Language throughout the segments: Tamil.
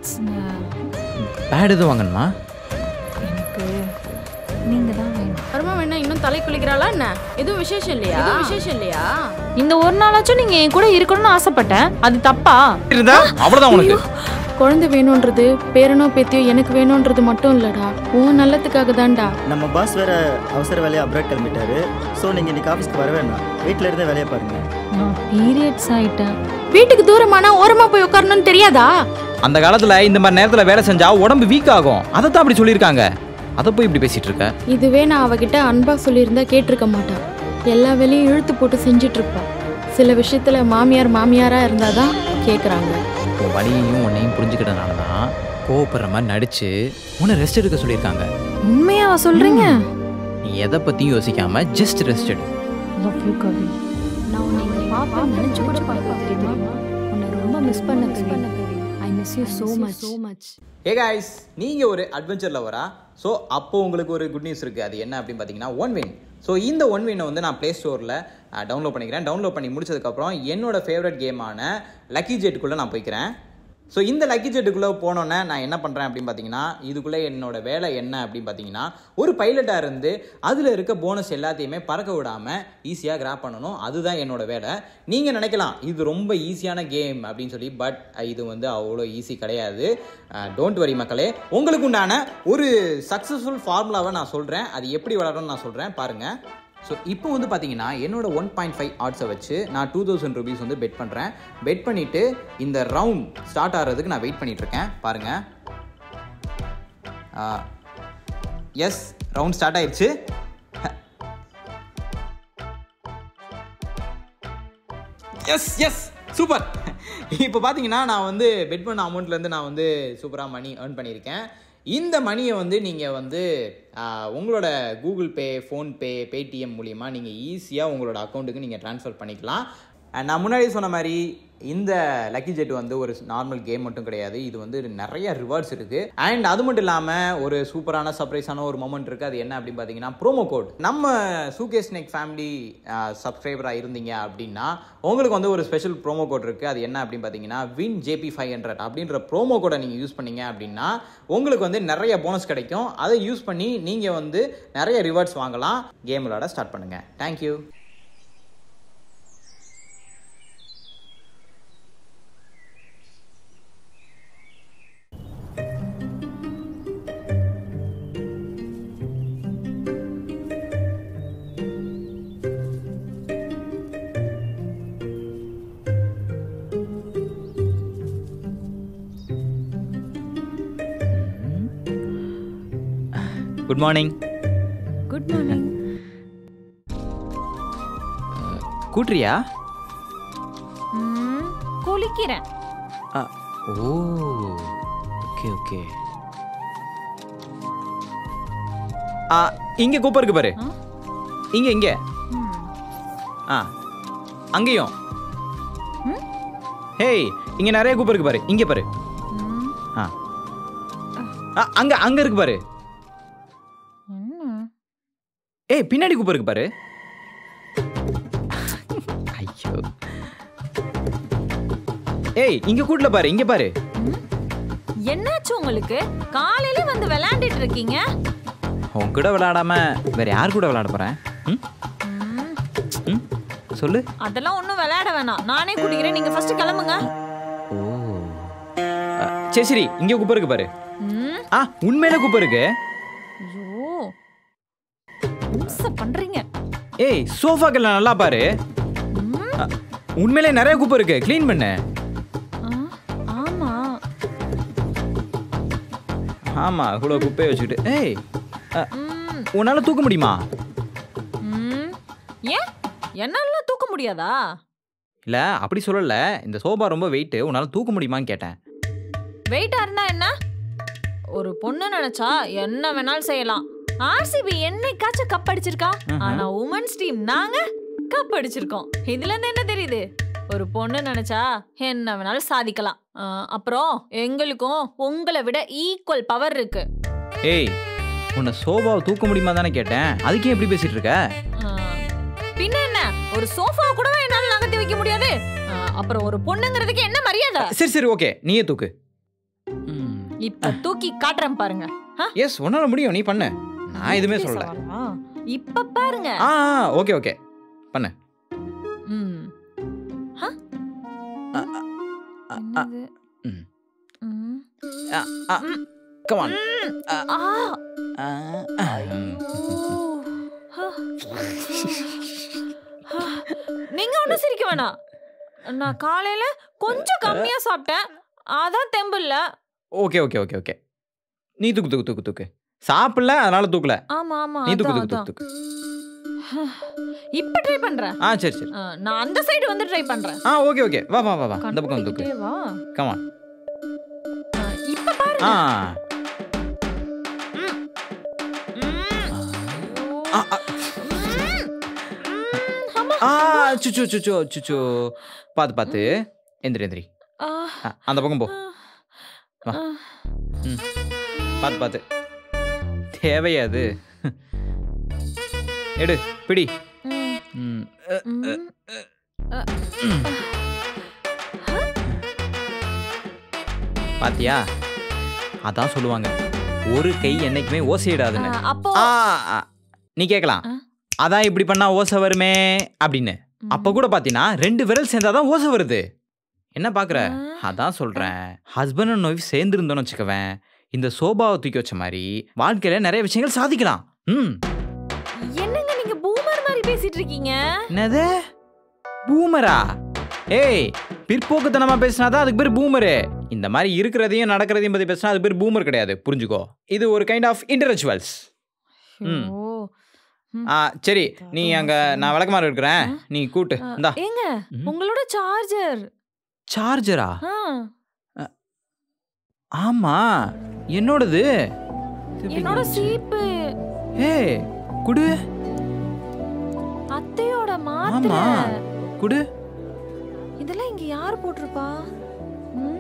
பேட்ஸ்ங்க பேட் எதுவும் வாங்கணுமா எனக்கு நீங்கள் தான் வேணும் வருமா வேணா இன்னும் தலை குளிக்கிறாளா என்ன எதுவும் விசேஷம் இல்லையா எதுவும் விசேஷம் இல்லையா இந்த ஒரு நாளாச்சும் நீங்கள் என் கூட இருக்கணும்னு ஆசைப்பட்டேன் அது தப்பா இருந்தா அவ்வளோதான் உனக்கு குழந்தை வேணுன்றது பேரனோ பேத்தியோ எனக்கு வேணுன்றது மட்டும் இல்லடா உன் நல்லத்துக்காக தான்டா நம்ம பாஸ் வேற அவசர வேலையை அப்ராட் கிளம்பிட்டாரு ஸோ நீங்கள் இன்னைக்கு ஆஃபீஸ்க்கு வர வேண்டாம் வீட்டில் இருந்தே வேலையை பாருங்க நான் பீரியட்ஸ் ஆயிட்டேன் வீட்டுக்கு தூரமானா ஓரமா போய் உட்காரணும்னு தெரியாதா அந்த காலத்துல இந்த மாதிரி நேரத்துல வேலை செஞ்சா உடம்பு வீக் ஆகும் அதை தான் அப்படி சொல்லியிருக்காங்க அதை போய் இப்படி பேசிட்டு இருக்க இதுவே நான் அவகிட்ட அன்பா சொல்லியிருந்தா கேட்டிருக்க மாட்டா எல்லா வேலையும் இழுத்து போட்டு செஞ்சுட்டு இருப்பா சில விஷயத்துல மாமியார் மாமியாரா இருந்தாதான் கேக்குறாங்க உன் வலியையும் உன்னையும் புரிஞ்சுக்கிட்டனால தான் கோவப்படுற மாதிரி நடிச்சு உன்னை ரெஸ்ட் எடுக்க சொல்லியிருக்காங்க உண்மையாவா சொல்றீங்க நீ எதை பத்தியும் யோசிக்காம ஜஸ்ட் ரெஸ்ட் எடு லவ் யூ கவி நான் உன்னை இங்க பாப்பேன் நினைச்சு கூட பார்க்க தெரியுமா உன்னை ரொம்ப மிஸ் பண்ண பண்ண I miss you so much so much hey guys நீங்கள் ஒரு அட்வென்ச்சர் லவரா ஸோ அப்போ உங்களுக்கு ஒரு குட் நியூஸ் இருக்குது அது என்ன அப்படின்னு பார்த்தீங்கன்னா ஒன் வின் ஸோ இந்த ஒன் வினை வந்து நான் ப்ளே ஸ்டோரில் டவுன்லோட் பண்ணிக்கிறேன் டவுன்லோட் பண்ணி முடிச்சதுக்கப்புறம் என்னோட ஃபேவரட் கேமான லக்கி ஜெட்டுக்குள்ளே நான் போய்க்கிறேன் ஸோ இந்த லக்கி ஜெட்டுக்குள்ளே போனோன்னே நான் என்ன பண்ணுறேன் அப்படின்னு பார்த்தீங்கன்னா இதுக்குள்ளே என்னோட வேலை என்ன அப்படின்னு பார்த்தீங்கன்னா ஒரு பைலட்டாக இருந்து அதில் இருக்க போனஸ் எல்லாத்தையுமே பறக்க விடாமல் ஈஸியாக கிராப் பண்ணணும் அதுதான் என்னோட வேலை நீங்கள் நினைக்கலாம் இது ரொம்ப ஈஸியான கேம் அப்படின்னு சொல்லி பட் இது வந்து அவ்வளோ ஈஸி கிடையாது டோன்ட் வரி மக்களே உங்களுக்கு உண்டான ஒரு சக்ஸஸ்ஃபுல் ஃபார்முலாவை நான் சொல்கிறேன் அது எப்படி வளரும்னு நான் சொல்கிறேன் பாருங்கள் ஸோ இப்போ வந்து பார்த்தீங்கன்னா என்னோட ஒன் பாயிண்ட் ஃபைவ் ஆர்ட்ஸை வச்சு நான் டூ தௌசண்ட் ருபீஸ் வந்து பெட் பண்ணுறேன் பெட் பண்ணிவிட்டு இந்த ரவுண்ட் ஸ்டார்ட் ஆகிறதுக்கு நான் வெயிட் பண்ணிட்டு இருக்கேன் பாருங்கள் எஸ் ரவுண்ட் ஸ்டார்ட் ஆயிடுச்சு எஸ் எஸ் சூப்பர் இப்போ பார்த்தீங்கன்னா நான் வந்து பெட் பண்ண அமௌண்ட்லேருந்து நான் வந்து சூப்பராக மணி ஏர்ன் பண்ணியிருக்கேன் இந்த மணியை வந்து நீங்கள் வந்து ஆஹ், உங்களோட கூகுள் பே ஃபோன்பே பேடிஎம் மூலிமா நீங்கள் ஈஸியாக உங்களோட அக்கௌண்ட்டுக்கு நீங்கள் ட்ரான்ஸ்ஃபர் பண்ணிக்கலாம் And நான் முன்னாடி சொன்ன மாதிரி இந்த லக்கி ஜெட் வந்து ஒரு நார்மல் கேம் மட்டும் கிடையாது இது வந்து நிறைய ரிவார்ட்ஸ் இருக்குது அண்ட் அது மட்டும் இல்லாமல் ஒரு சூப்பரான சர்ப்ரைஸான ஒரு மொமெண்ட் இருக்குது அது என்ன அப்படின்னு பார்த்தீங்கன்னா ப்ரோமோ கோட் நம்ம சூகே ஸ்னேக் ஃபேமிலி சப்ஸ்கிரைபராக இருந்தீங்க அப்படின்னா உங்களுக்கு வந்து ஒரு ஸ்பெஷல் ப்ரோமோ கோட் இருக்குது அது என்ன அப்படின்னு பார்த்தீங்கன்னா வின் ஜேபி ஃபைவ் ஹண்ட்ரட் அப்படின்ற ப்ரோமோ கோடை நீங்கள் யூஸ் பண்ணீங்க அப்படின்னா உங்களுக்கு வந்து நிறைய போனஸ் கிடைக்கும் அதை யூஸ் பண்ணி நீங்கள் வந்து நிறைய ரிவார்ட்ஸ் வாங்கலாம் கேம் விளாட ஸ்டார்ட் பண்ணுங்கள் thank you good morning good morning கூட்ரியா குளிக்கிறேன் ஓ ஓகே ஓகே ஆ இங்க கூப்ப இருக்கு பாரு ஆ? இங்க இங்க ம். ஆ அங்கேயும் ம்? ஹேய் இங்க நிறைய கூப்ப இருக்கு பாரு இங்க பாரு ம். ஆ ஆ, அங்க அங்க இருக்கு பாரு என்ன ஏய் பின்னாடி கூப்ப இருக்கு பாரு ஐயோ ஏய் இங்க கூட்டல பாரு இங்க பாரு என்னாச்சு உங்களுக்கு காலையில வந்து விளையாண்டுட்டு இருக்கீங்க உன் கூட விளையாடாம வேற யார் கூட விளையாட போறேன் ம்? ம், ம்? சொல்லு அதெல்லாம் ஒண்ணும் விளையாட வேணாம் நானே குடிக்கிறேன் நீங்க ஃபர்ஸ்ட் கிளம்புங்க ஓ அ, சரி சரி இங்க குப்பை இருக்கு பாரு ம், ஆ உண்மையில குப்பை இருக்கு ஐயோ இம்சை பண்றீங்க ஏய் சோஃபாக்கெல்லாம் நல்லா பாரு ம், அ, உண்மையிலே நிறைய குப்பை இருக்கு க்ளீன் பண்ணு ஆ, ஆமா ஆமா இவ்வளோ குப்பையை வச்சுக்கிட்டு ஏய் அ, ம், உன்னால தூக்க முடியுமா ம். ஏன் என்னால தூக்க முடியாதா இல்ல அப்படி சொல்லல இந்த சோபா ரொம்ப வெயிட் உன்னால தூக்க முடியுமான்னு கேட்டேன் வெயிட்டா இருந்தா என்ன ஒரு பொண்ணு நினைச்சா என்ன வேணாலும் செய்யலாம் ஆர்சிபி என்னைக்காச்சும் கப் அடிச்சிருக்கா ம்ஹும். ஆனா உமன்ஸ் டீம் நாங்க கப் அடிச்சிருக்கோம் இதுல இருந்து என்ன தெரியுது ஒரு பொண்ணு நினைச்சா என்ன வேணாலும் சாதிக்கலாம் ஆ, அப்புறம் எங்களுக்கும் உங்களை விட ஈக்குவல் பவர் இருக்கு ஏய் உன்னை சோபாவை தூக்க முடியுமா தானே கேட்டேன் அதுக்கே எப்படி பேசிட்டு இருக்க ஆ, பின்ன என்ன ஒரு சோஃபா கூட என்னால நகர்த்தி வைக்க முடியாது ஆ, அப்புறம் ஒரு பொண்ணுங்கிறதுக்கு என்ன மரியாதை சரி சரி ஓகே நீயே தூக்கு இப்ப தூக்கி காட்டுறேன் பாருங்க எஸ் உன்னால முடியும் நீ பண்ணு நான் எதுவுமே இப்படி சொல்லல சவாலா? இப்ப பாருங்க ஆ ஓகே ஓகே பண்ணு ம். ஹ? ஆ, ஆ, ஆ, ஆ, என்னது? ம். ம். கமான் ஆ. ஓ. நீங்க ஒண்ணும் சிரிக்க வேணாம் நான் காலையில கொஞ்சம் கம்மியா சாப்பிட்டேன் அதான் தெம்பு இல்ல ஓகே ஓகே ஓகே ஓகே நீ தூக்கு தூக்கு தூக்கு தூக்கு சாப்பிடல அதனால தூக்கல ஆமா ஆமா நீ தூக்கு அதான், தூக்கு தூக்கு அதான். இப்ப ட்ரை பண்றேன் ஆ சரி சரி ஆ, நான் அந்த சைடு வந்து ட்ரை பண்றேன் ஆ ஓகே ஓகே வா வா வா வா இந்த பக்கம் தூக்கு கண்ணுக்கிட்டே வா கமான் ஆ, இப்ப பாருங்க ஆ ம். ம். ஆ, ஆ. ம். ம். ஆமா. ஆ சுச்சு சுச்சு சுச்சு பார்த்து பார்த்து எந்திரி எந்திரி ஆ. ஆ, அந்த பக்கம் போ வா. ஆ. ம் பார்த்து பார்த்து தேவையா அது எடு பிடி ம். ம் அ, ம். பாத்தியா அதான் சொல்லுவாங்க ஒரு கை என்னைக்குமே ஆ, ஓசையிடாதுன்னு அப்போ ஆ ஆ. நீ கேட்கலாம் ஆ. அதான் இப்படி பண்ணா ஓசை வருமே அப்படின்னு அப்ப கூட பாத்தீங்கன்னா ரெண்டு விரல் சேர்ந்தாதான் ஓசை வருது என்ன பாக்குற ஆ. அதான் சொல்றேன் ஹஸ்பண்ட் அண்ட் ஒய்ஃப் சேர்ந்து இருந்தோம்னு வச்சுக்கவேன் இந்த சோபாவை தூக்கி வச்ச மாதிரி வாழ்க்கையில நிறைய விஷயங்கள் சாதிக்கலாம் ம் என்னங்க நீங்க பூமர் மாதிரி பேசிட்டு இருக்கீங்க என்னது பூமரா ஏய் பிற்போக்குத்தனமா பேசினாதான் அதுக்கு பேர் பூமரு இந்த மாதிரி இருக்கிறதையும் நடக்கிறதையும் பத்தி பேசினா அது பேர் பூமர் கிடையாது புரிஞ்சுக்கோ இது ஒரு கைண்ட் ஆஃப் இன்டலெக்சுவல்ஸ் ம். ஐயோ. ம். ஆ சரி நீ அங்க நான் விளக்கமாறு இருக்கிறேன் நீ கூட்டு ஆ, இந்தா ஏங்க ம். உங்களோட சார்ஜர் சார்ஜரா ஆமா என்னோடது இது எப்படி என்னோட வந்துச்சு? சீப்பு ஏய் குடு அத்தையோட ஆமா மாத்திரை குடு இதெல்லாம் இங்க யார் போட்டிருப்பா ம்?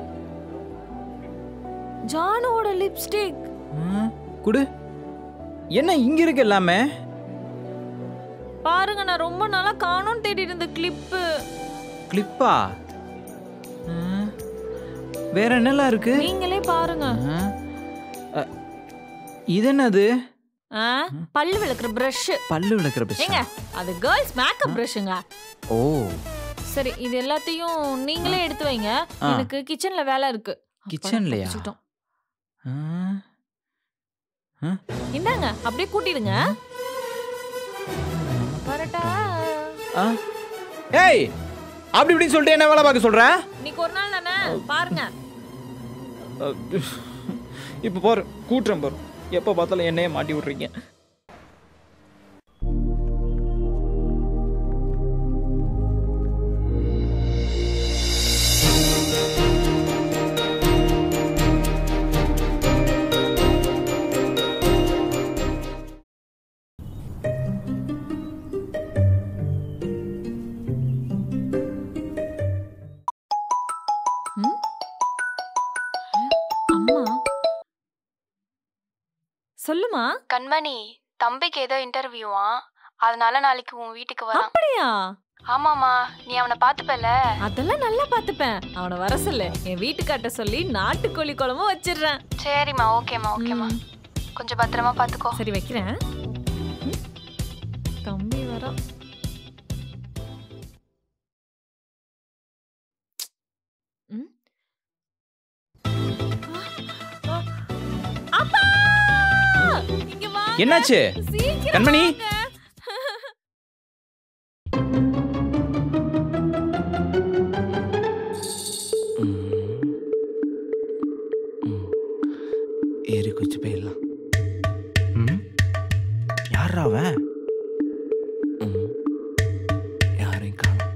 ஜானுவோட லிப்ஸ்டிக் ஆ, குடு என்ன இங்க இருக்கு எல்லாமே பாருங்க நான் ரொம்ப நாளா காணோம்னு தேடிட்டு இருந்த கிளிப்பு கிளிப்பா ஆ, வேற என்னெல்லாம் இருக்கு நீங்களே பாருங்க ஆ, அ, இது என்னது ஆ, பல்லு விளக்குற பிரஷ் பல்லு விளக்குற ஏங்க பிரச்சனை அது கேர்ள்ஸ் மேக்கப் பிரஷ்ங்க ஓ சரி இது எல்லாத்தையும் நீங்களே எடுத்து வைங்க ஆ. எனக்கு கிச்சன்ல வேலை இருக்கு அப்பாடா, கிச்சன்லயா? தப்பிச்சிட்டோம். ஆ, இந்தாங்க அப்படியே கூட்டிடுங்க வரட்டா ஆ. ஏய் அப்படி இப்படின்னு சொல்லிட்டு என்ன வேலை பார்க்க சொல்ற இன்னைக்கு ஒரு நாள் தானே பாருங்க இப்போ பாரு கூட்டுறேன் பாரு எப்போ பார்த்தாலும் என்னையே மாட்டி விட்றீங்க ம்? அம்மா சொல்லுமா கண்மணி தம்பிக்கு ஏதோ இன்டர்வியூவா அதனால நாளைக்கு உன் வீட்டுக்கு வரான் அப்படியா ஆமாமா நீ அவனை பார்த்துப்பல அதெல்லாம் நல்லா பாத்துப்பேன் அவனை வர சொல்லு என் வீட்டுக்காட்ட சொல்லி நாட்டுக்கோழி குழம்பும் வச்சிடுறேன் சரிம்மா ஓகேம்மா ஓகேம்மா ம். கொஞ்சம் பத்திரமா பார்த்துக்கோ சரி வைக்கிறேன் ம். தம்பி வர அப்பா இங்க வாங்க என்னாச்சு சீக்கிரம் கண்மணி? வாங்க. ஏறி குச்சி போயிடலாம் ம் யாரா அவன் ம், யாரையும் காணும்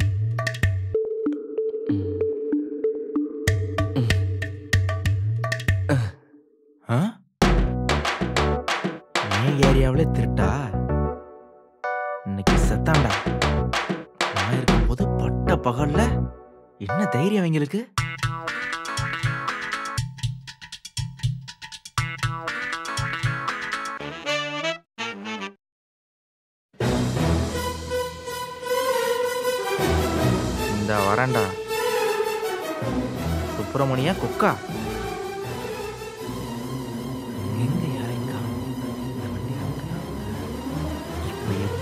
ஆ என் ஏரியாவிலே திருட்டா இன்னைக்கு செத்தாண்டா நான் இருக்கும்போது பட்ட பகல்ல என்ன தைரியம் அவங்களுக்கு இந்த வரண்டா சுப்பிரமணியா குக்கா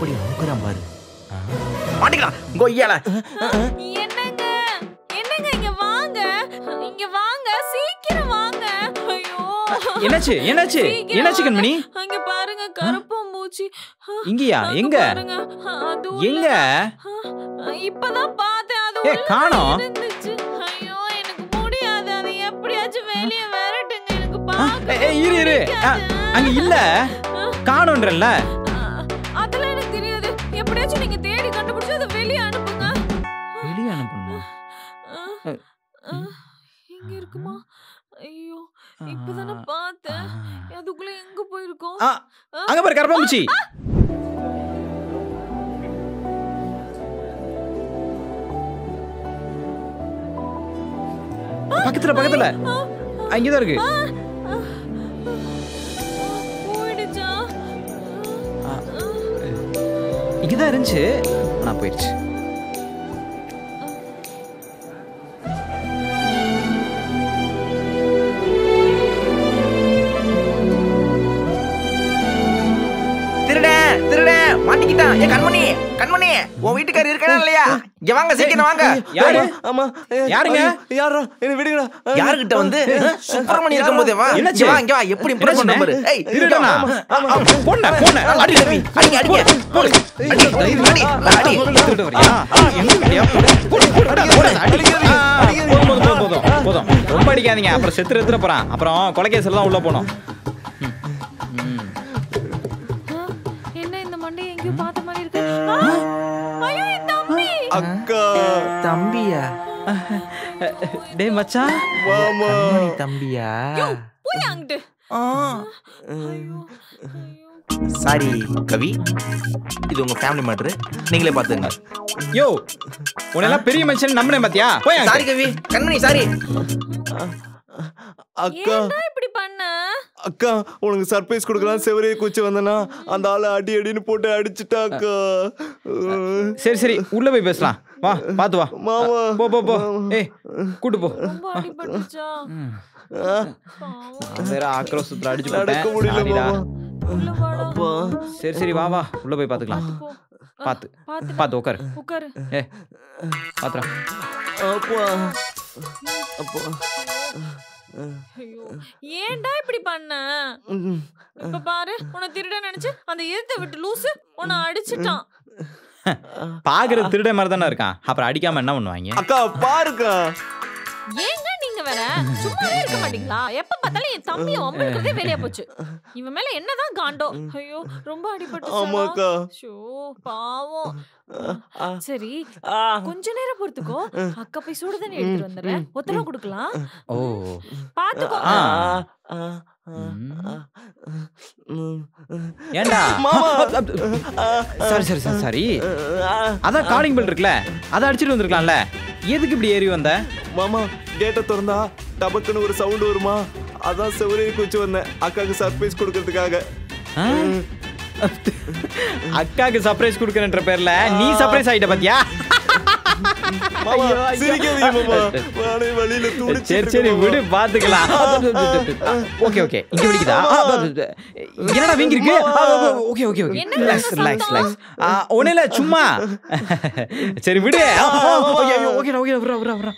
எப்படி அமுக்குறான் பாரு ஆ. மாட்டிக்கலாம் கொய்யால என்னங்க என்னங்க இங்க வாங்க இங்க வாங்க சீக்கிரம் வாங்க ஐயோ என்னாச்சு என்னாச்சு சீக்கிரம் என்னாச்சு கண்மணி வாங்க. அங்க பாருங்க கருப்பாம்பூச்சி இங்கயா அங்க எங்க பாருங்க அது உள்ள- எங்க ஆ, இப்பதான் பார்த்தேன் அது ஏ, உள்ள காணோம். இருந்துச்சு ஐயோ எனக்கு முடியாது அதை எப்படியாச்சும் வெளியே விரட்டுங்க எனக்கு ஆ, பார்க்க ஏய், இரு இரு ஆ, அங்க இல்ல காணோன்றல்ல அதெல்லாம் எனக்கு தெரியாது எப்படியாச்சும் நீங்க தேடி கண்டுபிடிச்சு அதை வெளியே அனுப்புங்க வெளியே அனுப்பணுமா ஆ, ஆ, எங்க இருக்குமா ஐயோ இப்பதானே பார்த்தேன் அதுக்குள்ள எங்க போயிருக்கோம் ஆ, அங்க பாரு கரப்பாம்பூச்சி பக்கத்துல பக்கத்துல அங்கதான் இருக்கு போயிடுச்சா இங்கதான் இருந்துச்சு நான் போயிடுச்சு திருடன் திருடன் மாட்டிக்கிட்டான் ஏ கண்மணி கண்மணி உன் வீட்டுக்காரர் இருக்கானா இல்லையா இங்க வாங்க சீக்கிரம் வாங்க யாரு ஆமா யாருங்க? யாரா என்ன விடுங்கடா யாருகிட்ட வந்து சுப்பிரமணி இருக்கும் போதே வா என்னாச்சு? இங்க வா இங்க வா எப்படி இம்ப்ரெஸ் பண்ற பாரு ஏய் திருடனா போன போன அடி ரவி அடிங்க அடிங்க போடு. அடி அடி அடி திருட வரியா எங்க வரியா போடு போடு போடு போடு அடி ஆ, போதும் போதும் போதும் போதும் போதும் ரொம்ப அடிக்காதீங்க அப்புறம் செத்துற எத்துற போறான் அப்புறம் கொலைகேஸ்ல தான் உள்ள போனோம் ஆ, என்ன இந்த மண்டை எங்கேயோ பார்த்த மாதிரி இருக்கு ஆ, ஐயோ என் தம்பி அக்கா தம்பியா டேய் மச்சான் மாமா கண்மணி தம்பியா போய் அங்கிட்டு ஆ. ஐயோ ஐயோ சாரி கவி இது உங்க ஃபேமிலி மேட்ரு நீங்களே பாத்துங்க யோ உன்னெல்லாம் பெரிய மனுஷன் நம்பினேன் பாத்தியா போய் அங்க. சாரி கவி கண்மணி சாரி அக்கா ஏன்டா இப்படி பண்ண அக்கா உனக்கு சர்ப்ரைஸ் கொடுக்கலாம் செவரையே குச்சி வந்தனா அந்த ஆளை அடி அடின்னு போட்டு அடிச்சுட்டா அக்கா அஹ், சரி சரி உள்ள போய் பேசலாம் வா பாத்து வா மாமா போ போ போ ஏய் கூட்டு போ ரொம்ப அடிபட்டுச்சா அஹ், நான் வேற ஆக்ரோஷத்துல அடிச்சு நடக்க போட்டேன் முடியல சாரிடா. மாமா உள்ள வாடா அப்பா சரி சரி வா வா உள்ள போய் பாத்துக்கலாம் போ ஆ, பாத்து பாத்து பாத்து உட்காரு உட்காரு ஏ பாத்துறா அப்பா அப்பா ஐயோ ஏன்டா இப்படி பண்ண ம். இப்ப பாரு உன்னை திருட நினைச்சு அந்த எழுத்த விட்டு லூசு உன்னை அடிச்சிட்டான் பாக்குறது திருட மாதிரி தானே இருக்கான் அப்புறம் அடிக்காம என்ன பண்ணுவாங்க அக்கா பாருக்கா ஏங்க நீங்க வேற சும்மாவே இருக்க மாட்டீங்களா எப்ப பார்த்தாலும் என் தம்பிய அம்பளுக்குறதே வெளிய போச்சு இவன் மேல என்னதான் காண்டோ ஐயோ ரொம்ப அடிபட்டு ஆமாக்கா ஷோ பாவம் ஆ. சரி ஆ. கொஞ்ச நேரம் பொறுத்துக்கோ அக்கா போய் சுடு தண்ணி எடுத்துட்டு வந்துடுறேன் ஒத்தனை கொடுக்கலாம் ஓ பாத்துக்கோ ஆ. ஆ, ஆ, ஆ, ம். ஏன்டா மாமா. சரி சரி சரி சரி ஆ, அதான் காலிங் பெல் இருக்குல்ல அதை அடிச்சிட்டு வந்திருக்கலாம்ல எதுக்கு இப்படி ஏறி வந்த மாமா கேட்டை திறந்தா டபக்குன்னு ஒரு சவுண்ட் வருமா அதான் செவரையை குச்சி வந்தேன் அக்காக்கு சர்ப்ரைஸ் கொடுக்கறதுக்காக ஆ? அக்காக்கு சர்ப்ரைஸ் கொடுக்கறன்ற பேர்ல நீ சர்ப்ரைஸ் ஆயிட்ட பாத்தியா மாமா ஐயோ, ஐயோ. சிரிக்காதீங்க மாமா நானே வழியில துடிச்சிட்டு சரி சரி இருக்கேன் விடு மாமா. பாத்துக்கலாம் ஓகே ஓகே இங்க வலிக்குதா என்னடா வீங்கி இருக்கு ஓகே ஓகே ஓகே என்ன ரிலாக்ஸ் சத்தம்? ரிலாக்ஸ் ரிலாக்ஸ் ஒண்ணு இல்ல சும்மா சரி விடு ஓகே ஓகே ஓகே விட்றா விட்றா விட்றா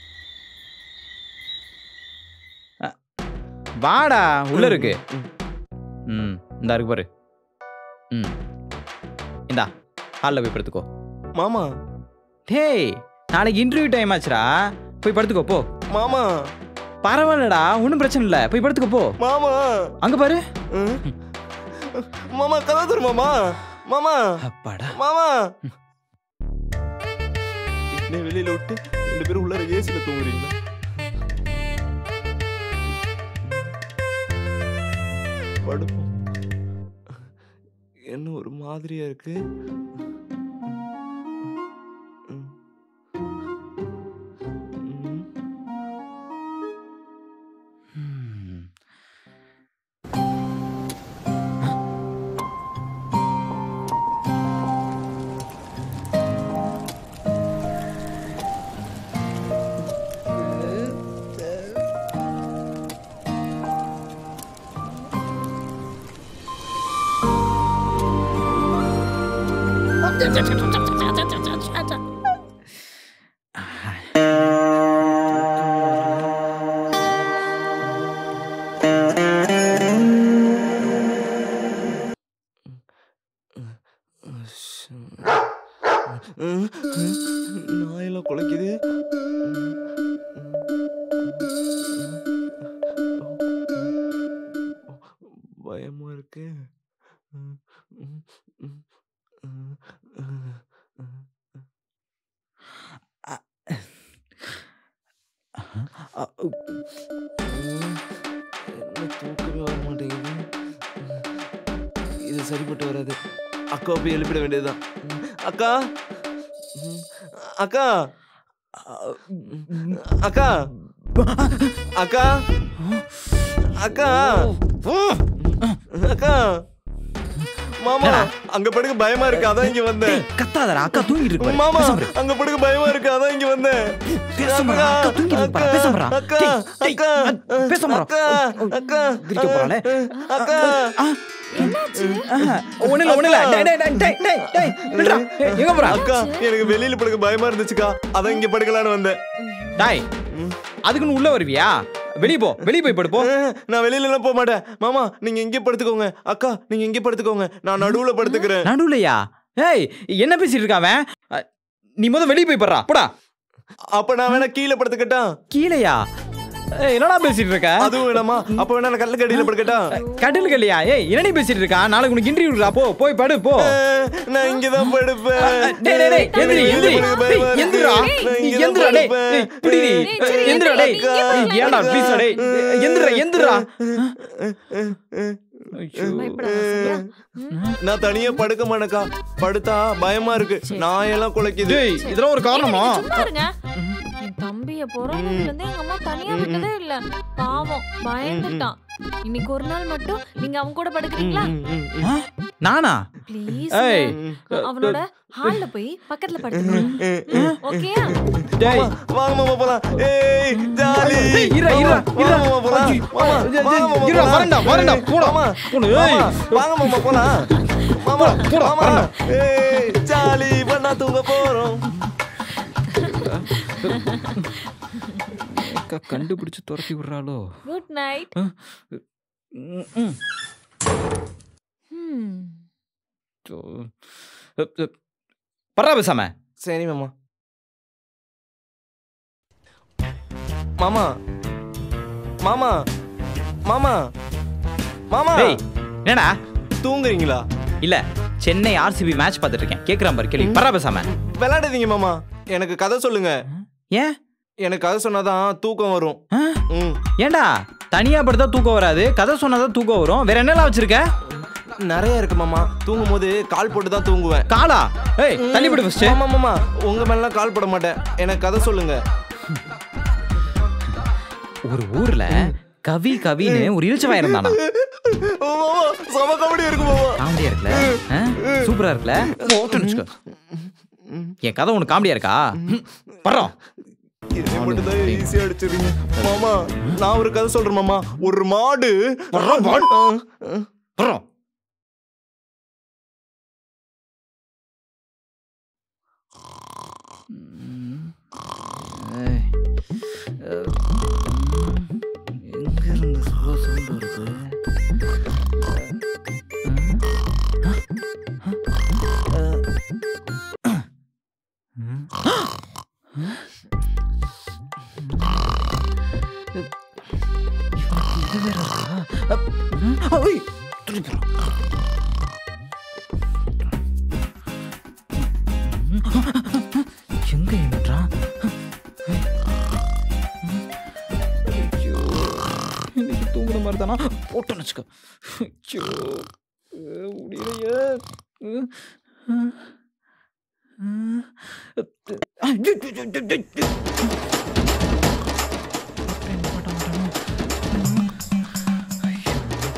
வாடா உள்ள இருக்கு ம் இந்தா இருக்கு பாரு ம் இந்தா ஹாலில் போய் படுத்துக்கோ மாமா டேய் நாளைக்கு இன்டர்வியூ டைம் ஆச்சுடா போய் படுத்துக்கோ போ மாமா பரவாயில்லடா ஒன்றும் பிரச்சனை இல்லை போய் படுத்துக்கோ போ மாமா அங்க பாரு ம். மாமா கதா தரு மாமா மாமா அப்பாடா மாமா வீட்லயே வெளியில விட்டு ரெண்டு பேரும் உள்ளார ஏசில தூங்குறீங்களா படுப்போம் என்ன ஒரு மாதிரியா இருக்கு ம். ம். ம். நாயெல்லாம் குலைக்குது பயமா இருக்கு என்ன தூக்கமே வர மாட்டேங்குது இது சரிப்பட்டு வராது அக்கா போய் எழுப்பிட வேண்டியதுதான் அக்கா அக்கா அக்கா அக்கா அக்கா அக்கா மாமா அங்க படுக்க பயமா இருக்கு அதான் இங்க வந்தேன் கத்தாதடா அக்கா தூங்கிட்டு இருக்கு பாரு. மாமா பேசாம இரு. அங்க படுக்க பயமா இருக்கு அதான் இங்க வந்தேன் பேசாமடா, அக்கா தூங்கிட்டு இருக்கு பாரு. பேசாமடா. அக்கா டேய், டேய், அக்கா அ, பேசாமடா. அக்கா அக்கா கிரிக்க போறாளே. அக்கா ஆஹா, ஒண்ணும் இல்ல, ஒண்ணும் இல்ல. டேய், டேய், டேய், டேய், டேய், டேய், விட்றா. ஏய், எங்க போற? அக்கா எனக்கு வெளியில படுக்க பயமா இருந்துச்சுக்கா அதான் இங்க படுக்கலான்னு வந்தேன் டேய், அதுக்குன்னு உள்ள வருவியா வெளிய போ வெளிய போய் படு போ அஹ், நான் வெளியில எல்லாம் போக மாட்டேன் மாமா நீங்க இங்கே படுத்துக்கோங்க அக்கா நீங்க இங்கே படுத்துக்கோங்க நான் நடுவுல படுத்துக்கிறேன் நடுவுலையா ஏய் என்ன பேசிட்டு இருக்க அவன் அ, நீ முத வெளிய போய் படுறா போடா அப்ப நான் வேணா கீழே படுத்துக்கட்டா கீழையா ஏய் என்னடா பேசிட்டு இருக்க அதுவும் வேணாமா அப்ப வேணா நான் கல்லு கடியில படுக்கட்டா கடல் கல்லையா ஏய் என்னடி பேசிட்டு இருக்கா நாளைக்கு உனக்கு இன்டர்வியூ இருக்கா போ போய் படு போ அஹ், நான் இங்கதான் படுப்பேன் டேய் டேய் டேய் எந்திரி எந்திரி டேய் எந்திரா நீ எந்திரா டேய் டேய் பிடி நீ சரி, எந்திரா டேய் எந்திரி, எந்திரி, ஏன்டா ப்ளீஸ் டேய் எந்திரா எந்திரா பயப்படாத சரியா? ம். நான் தனியா படுக்க மாட்டேக்கா படுத்தா பயமா இருக்கு நாயெல்லாம் குலைக்குது டேய் இதெல்லாம் ஒரு காரணமா ஏங்க, நீங்க சும்மா இருங்க என் தம்பிய பிறந்ததுல இருந்து எங்க அம்மா தனியா விட்டதே இல்ல பாவம் பயந்துட்டான் இன்னைக்கு ஒரு நாள் மட்டும் நீங்க அவன் கூட படுக்கிறீங்களா ஆ? நானா ப்ளீஸ் ஏய் அவனோட ஹால்ல போய் பக்கத்துல படுத்துக்கோங்க ஓகேயா டேய் வாங்க மாமா போலாம் ஏய் ஜாலி டேய், இருடா, இருடா, இருடா. மாமா போலாம் ஐயோ, மாமா டேய், வாங்க மாமா இருடா, போலாம். வரேன்டா, வரேன்டா, ஏய், போடா. மாமா போடு, மாமா, ஏய். வாங்க மாமா போலாம் மாமா போடா, மாமா வரேன்டா. ஏய் ஜாலி பண்ணா தூங்க போறோம் அக்கா கண்டுபிடிச்சு துரத்தி விடுறாளோ குட் நைட் ம், ம். பரா பேசாம சரி மாமா மாமா மாமா மாமா மாமா டேய் என்னடா தூங்குறீங்களா இல்ல சென்னை ஆர்சிபி மேட்ச் பார்த்துட்டு இருக்கேன் கேக்குறான் பாரு கேள்வி பரா பேசாம விளையாடாதீங்க மாமா எனக்கு கதை சொல்லுங்க ஏன் எனக்கு கதை சொன்னாதான் தூக்கம் வரும் ஆ? ம் ஏன்டா தனியா படுத்தா தூக்கம் வராது கதை சொன்னாதான் தூக்கம் வரும் வேற என்னலாம் வச்சிருக்க நிறைய இருக்கு மாமா தூங்கும் போது கால் போட்டு தான் தூங்குவேன் காலா ஏய் தள்ளி விடு ஃபர்ஸ்ட் மாமா மாமா உங்க மேலாம் கால் போட மாட்டேன் எனக்கு கதை சொல்லுங்க ஒரு ஊர்ல கவி கவின்னு ஒரு இழிச்சவா இருந்தானா ஓ, மாமா சம காமெடி இருக்கு மாமா காமெடியா இருக்குல்ல ஆ? சூப்பரா இருக்குல்ல ஓட்டுன்னு வச்சுக்கோ. என் கதை உனக்கு காமெடியா இருக்கா பர்றோம் என்னை மட்டும் தான் ஈஸியா அடிச்சிருங்க மாமா நான் ஒரு கதை சொல்றேன் மாமா ஒரு மாடு வர்றா, மாடு. ஆ, பர்றோம் எங்க இருந்து ஸ்லோ சவுண்ட் வருது இது வேற இருக்கா? அப்~ ஐய், துடிக்கிறோம். எங்க ஏமாற்றான் ஐயோ இன்னைக்கு தூங்குற மாதிரி தானா போட்டோன்னு வச்சுக்கோ ஐயோ அஹ், முடியலையே அஹ், அஹ், அஹ். ஐயோ, ஐயோ, ஐயோ, ஐயோ. அப்படியே மாட்ட மாட்டானோ? ஐயோ.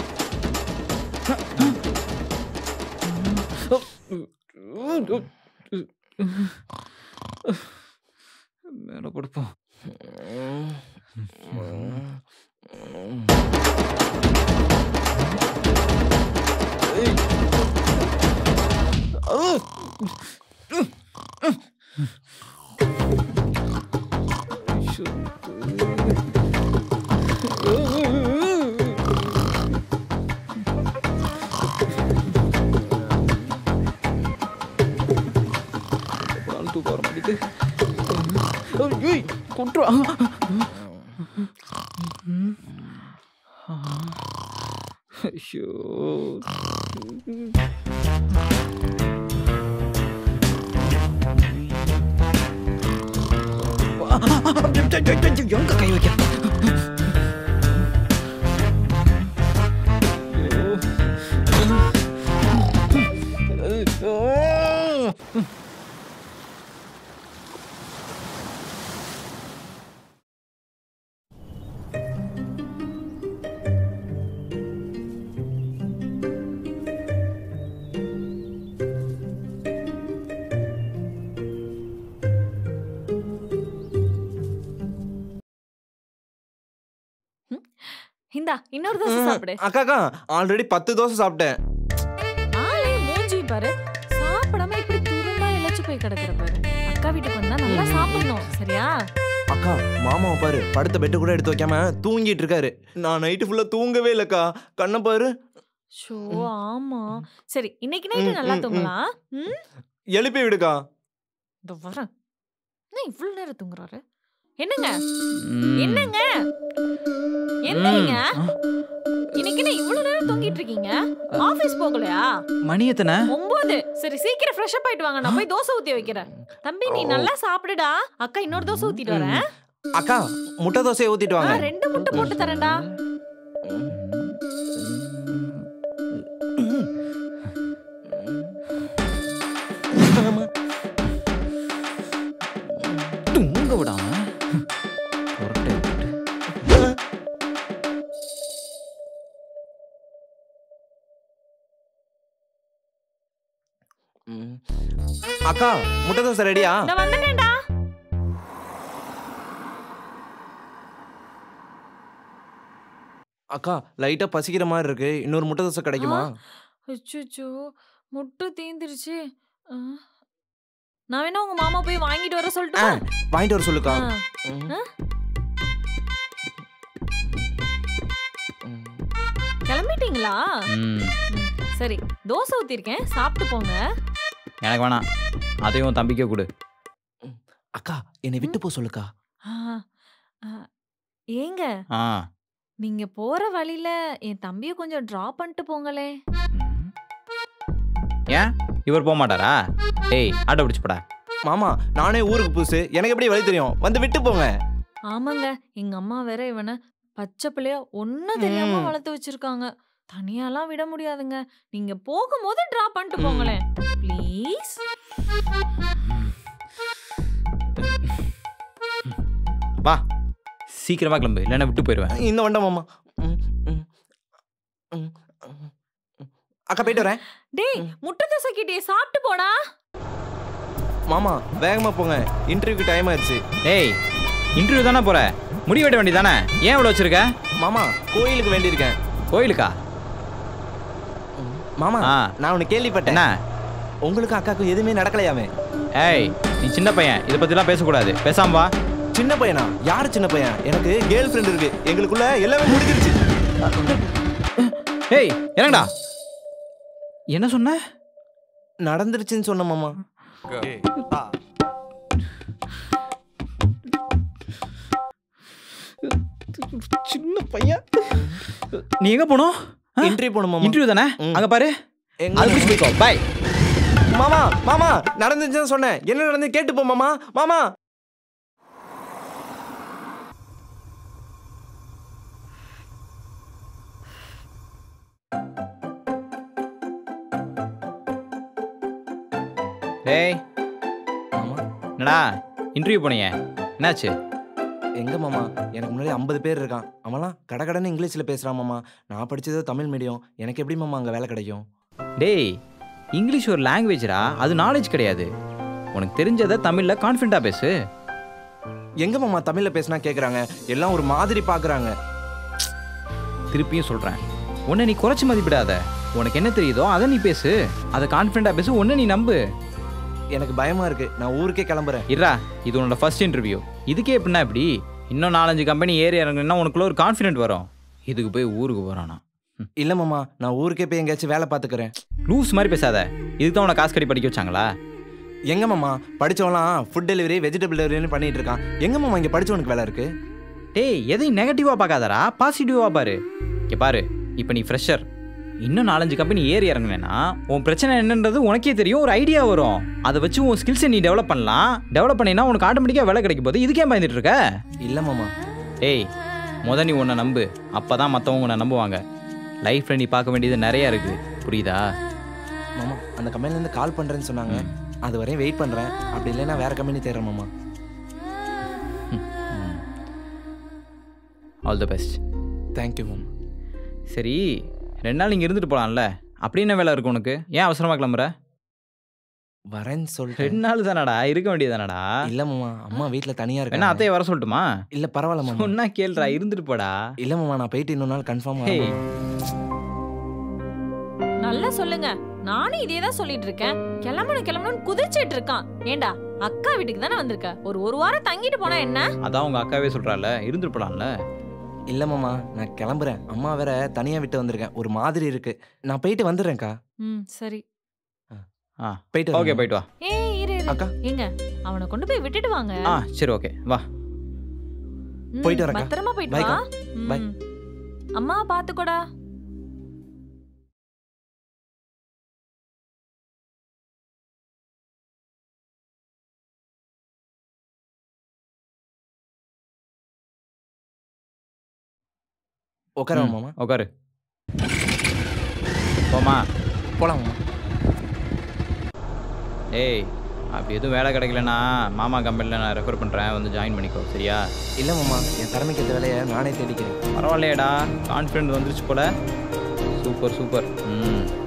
மேல படுப்போம் ஏய். விட்டுருவா ஐயோ எங்க கை வைக்க இந்தா இன்னொரு தோசை சாப்பிடு அக்கா அக்கா ஆல்ரெடி பத்து தோசை சாப்பிட்டேன் ஆளே மூஞ்சி பாரு சாப்பிடாம இப்படி துரும்பா இழைச்சு போய் கிடக்குற பாரு அக்கா வீட்டுக்கு வந்தா நல்லா சாப்பிடணும் சரியா அக்கா மாமாவை பாரு படுத்த பெட்டு கூட எடுத்து வைக்காம தூங்கிட்டு இருக்காரு நான் நைட்டு ஃபுல்லா தூங்கவே இல்லக்கா கண்ணை பாரு ஷோ ஆமா சரி இன்னைக்கு நைட்டு ம், நல்லா ம், ம். தூங்கலாம் ம் எழுப்பி விடுக்கா இதோ வரேன் என்ன இவ்வளவு நேரம் தூங்குறாரு என்னங்க என்னங்க என்னங்க இன்னைக்கு என்ன இவ்வளவு நேரம் தூங்கிட்டு இருக்கீங்க ஆபீஸ் போகலையா மணி எத்தனை ஒன்பது சரி சீக்கிரம் ஃப்ரெஷ் அப் ஆயிட்டு வாங்க நான் போய் தோசை ஊத்தி வைக்கிறேன் தம்பி நீ நல்லா சாப்பிடுடா அக்கா இன்னொரு தோசை ஊத்திட்டு வரேன் அக்கா முட்டை தோசையை ஊத்திட்டு ஆ, வாங்க ரெண்டு முட்டை போட்டு தரேன்டா தூங்க விடாம புரட்டை விட்டுட்டு. ம். அக்கா முட்டை தோசை ரெடியா நான் வந்துட்டேன்டா அக்கா லைட்டா பசிக்கிற மாதிரி இருக்கு இன்னொரு முட்டை தோசை கிடைக்குமா அச்சோ முட்டை தீந்துருச்சு ஆ. நான் வேணா உங்க மாமா போய் வாங்கிட்டு வர ஆ, சொல்லட்டுமா வாங்கிட்டு வர சொல்லுக்கா ஆ. ம். ஆ? ம். கிளம்பிட்டீங்களா ம், ம், சரி தோசை ஊத்திருக்கேன் சாப்பிட்டு போங்க எனக்கு வேணாம் அதையும் உன் தம்பிக்கே கொடு அக்கா என்னை விட்டு போ சொல்லுக்கா ஆ, ஆ, ஏங்க ஆ நீங்க போற வழியில என் தம்பிய கொஞ்சம் டிராப் பண்ணிட்டு போங்களே ஏன் இவர் போக மாட்டாரா ஏய் ஆட்டோ பிடிச்சு போடா மாமா நானே ஊருக்கு புதுசு எனக்கு எப்படி வழி தெரியும் வந்து விட்டு போங்க ஆமாங்க எங்க அம்மா வேற இவனை பச்சை பிள்ளையா ஒன்னும் தெரியாம ம். வளர்த்து வச்சிருக்காங்க தனியாலாம் விட முடியாதுங்க நீங்க போகும்போது டிராப் பண்ணிட்டு போங்களேன் ப்ளீஸ் வா சீக்கிரமா கிளம்பு இல்லைன்னா விட்டு போயிடுவேன் இந்த வண்ட மாமா ம், ம், ம், ம். அக்கா போயிட்டு வரேன் டேய் முட்டை தோசை கிட்டே சாப்பிட்டு போடா மாமா வேகமா போங்க இன்டர்வியூக்கு டைம் ஆயிடுச்சு ஏய் இன்டர்வியூ தானே போற முடி வெட்ட வேண்டி தானே ஏன் இவ்வளோ வச்சிருக்க மாமா கோயிலுக்கு வேண்டியிருக்கேன் கோயிலுக்கா மாமா ஆ. நான் ஒன்று கேள்விப்பட்டேன் என்ன உங்களுக்கு அக்காக்கும் எதுவுமே நடக்கலையாமே ஏய் நீ சின்ன பையன் இதை பத்திலாம் பேசக்கூடாது பேசாம வா சின்ன பையனா யார் சின்ன பையன் எனக்கு கேர்ள் ஃப்ரெண்ட் இருக்கு எங்களுக்குள்ள எல்லாமே முடிஞ்சிருச்சு ஏய் இறங்கடா என்ன சொன்ன நடந்துருச்சுன்னு சொன்ன மாமா சின்ன பையன் நீ எங்க போனோம் இன்டர்வியூ போகணும் மாமா இன்டர்வியூ தானே ம். அங்க பாரு எங்க அது பிடிச்சி போய்க்கோ பாய் மாமா மாமா நடந்துச்சுன்னு சொன்னேன் என்ன நடந்து கேட்டு போ மாமா மாமா டேய் மாமா என்னடா இன்டர்வியூ போனீங்க என்னாச்சு எங்க மாமா எனக்கு முன்னாடி ஐம்பது பேர் இருக்கான் அவன்லாம் கடகடன்னு இங்கிலீஷில் பேசுகிறான் மாமா நான் படிச்சது தமிழ் மீடியம் எனக்கு எப்படி மாமா அங்கே வேலை கிடைக்கும் டேய் இங்கிலீஷ் ஒரு லாங்குவேஜ்ரா அது நாலேஜ் கிடையாது உனக்கு தெரிஞ்சதை தமிழில் கான்ஃபிடண்ட்டாக பேசு எங்க மாமா தமிழில் பேசினா கேட்குறாங்க எல்லாம் ஒரு மாதிரி பார்க்குறாங்க திருப்பியும் சொல்கிறேன் உன்னை நீ குறைச்சி மதிப்பிடாத உனக்கு என்ன தெரியுதோ அதை நீ பேசு அதை கான்ஃபிடண்ட்டாக பேசு ஒன்று நீ நம்பு எனக்கு பயமா இருக்கு நான் ஊருக்கே கிளம்புறேன் இருடா இது உன்னோட ஃபர்ஸ்ட் இன்டர்வியூ இதுக்கே எப்படின்னா இப்படி இன்னும் நாலஞ்சு கம்பெனி ஏறி இறங்குனா உனக்குள்ள ஒரு கான்ஃபிடென்ட் வரும் இதுக்கு போய் ஊருக்கு போகிறானா இல்ல மாமா நான் ஊருக்கே போய் எங்கேயாச்சும் வேலை பார்த்துக்கிறேன் லூஸ் மாதிரி பேசாத இதுக்கு தான் உனக்கு காசு கட்டி படிக்க வச்சாங்களா எங்க மாமா படிச்சவன்லாம் ஃபுட் டெலிவரி வெஜிடபிள் டெலிவரின்னு பண்ணிட்டு இருக்கான் எங்க மாமா இங்க படிச்சவனுக்கு வேலை இருக்கு டேய் எதையும் நெகட்டிவாக பார்க்காதடா பாசிட்டிவாக பாரு இங்கே பாரு இப்போ நீ ஃப்ரெஷர் இன்னும் நாலஞ்சு கம்பெனி ஏறி இறங்குனேன்னா உன் பிரச்சனை என்னன்றது உனக்கே தெரியும் ஒரு ஐடியா வரும் அதை வச்சு உன் ஸ்கில்ஸை நீ டெவலப் பண்ணலாம் டெவலப் பண்ணினா உனக்கு ஆட்டோமேட்டிக்காக வேலை கிடைக்கும் போது இதுக்கே பயந்துட்டு இருக்க இல்ல மாமா ஏய் முத நீ உன்னை நம்பு அப்போ தான் மற்றவங்க உன்னை நம்புவாங்க லைஃப்பில் நீ பார்க்க வேண்டியது நிறையா இருக்குது புரியுதா மாமா அந்த கம்பெனில இருந்து கால் பண்றேன்னு சொன்னாங்க அது வரையும் வெயிட் பண்றேன் அப்படி இல்லைன்னா வேற கம்பெனி தேடுறேன் மாமா ஆல் தி பெஸ்ட் தேங்க்யூ மாமா சரி ரெண்டு நாள் இங்கே இருந்துட்டு போகலாம்ல அப்படி என்ன வேலை இருக்கு உனக்கு ஏன் அவசரமாக கிளம்புற வரேன்னு சொல்லிட்டு ரெண்டு நாள் தானடா இருக்க வேண்டியதானடா இல்ல மாமா அம்மா வீட்ல தனியா என்ன இருக்காங்க அத்தையை வர சொல்லட்டுமா இல்ல பரவாயில்ல மாமா சொன்னா கேளுடா இருந்துட்டு போடா இல்ல மாமா நான் போயிட்டு இன்னொரு நாள் கன்ஃபார்ம் ஹேய் நல்லா சொல்லுங்க நானும் இதே தான் சொல்லிட்டு இருக்கேன் கிளம்பணும் கிளம்பணும்னு குதிச்சிட்டு இருக்கான் ஏண்டா அக்கா வீட்டுக்கு தானே வந்திருக்க ஒரு ஒரு வாரம் தங்கிட்டு போனா என்ன அதான் உங்க அக்காவே சொல்றால இருந்துட்டு போலாம்ல இல்ல மாமா நான் கிளம்புறேன் அம்மா வேற தனியா விட்டு வந்திருக்கேன் ஒரு மாதிரி இருக்கு நான் போயிட்டு வந்துடுறேன்க்கா ம் சரி ஆ போயிட்டு வரேன் ஓகே மாமா. போயிட்டு வா ஏய் இரு இரு. அக்கா ஏங்க அவனை கொண்டு போய் விட்டுட்டு வாங்க ஆ சரி ஓகே வா ம், போயிட்டு வரேன்க்கா. பத்திரமா போயிட்டு Bye வா அக்கா. Bye. ம். அம்மா பாத்துக்கோடா உட்கார ம், மாமா உட்காரு போமா போலாம் மாமா ஏய் அப்படி எதுவும் வேலை கிடைக்கலனா மாமா கம்பெனியில் நான் ரெஃபர் பண்ணுறேன் வந்து ஜாயின் பண்ணிக்கோ சரியா இல்ல மாமா என் திறமைக்கு ஏற்ற வேலையை நானே தேடிக்கிறேன் பரவாயில்லையேடா கான்ஃபிடென்ட் வந்துருச்சு போல சூப்பர் சூப்பர் ம்